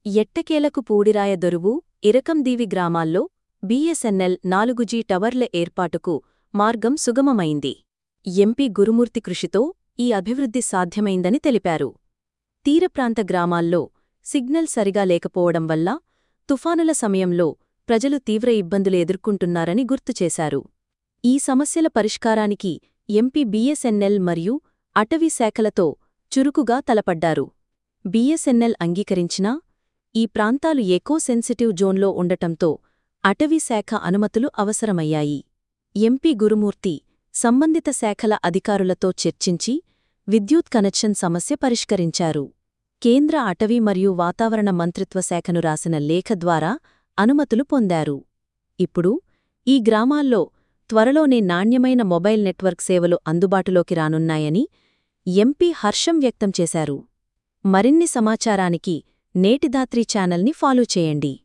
ఎట్టకేలకు పూడిరాయ దొరువు ఇరకందీవి గ్రామాల్లో బీఎస్ఎన్ఎల్ నాలుగు జీ టవర్ల ఏర్పాటుకు మార్గం సుగమమైంది ఎంపీ గురుమూర్తి కృషితో ఈ అభివృద్ధి సాధ్యమైందని తెలిపారు తీరప్రాంత గ్రామాల్లో సిగ్నల్ సరిగా లేకపోవడం వల్ల తుఫానుల సమయంలో ప్రజలు తీవ్ర ఇబ్బందులు ఎదుర్కొంటున్నారని గుర్తుచేశారు ఈ సమస్యల పరిష్కారానికి ఎంపీ బీఎస్ఎన్ఎల్ మరియు అటవీ శాఖలతో చురుకుగా తలపడ్డారు బీఎస్ఎన్ఎల్ అంగీకరించినా ఈ ప్రాంతాలు ఎకో సెన్సిటివ్ జోన్లో ఉండటంతో అటవీ శాఖ అనుమతులు అవసరమయ్యాయి ఎంపీ గురుమూర్తి సంబంధిత శాఖల అధికారులతో చర్చించి విద్యుత్ కనెక్షన్ సమస్య పరిష్కరించారు కేంద్ర అటవీ మరియు వాతావరణ మంత్రిత్వ శాఖను రాసిన లేఖ ద్వారా అనుమతులు పొందారు ఇప్పుడు ఈ గ్రామాల్లో త్వరలోనే నాణ్యమైన మొబైల్ నెట్వర్క్ సేవలు అందుబాటులోకి రానున్నాయని ఎంపీ హర్షం వ్యక్తం చేశారు మరిన్ని సమాచారానికి నేటిదాత్రి ఛానల్ని ఫాలో చేయండి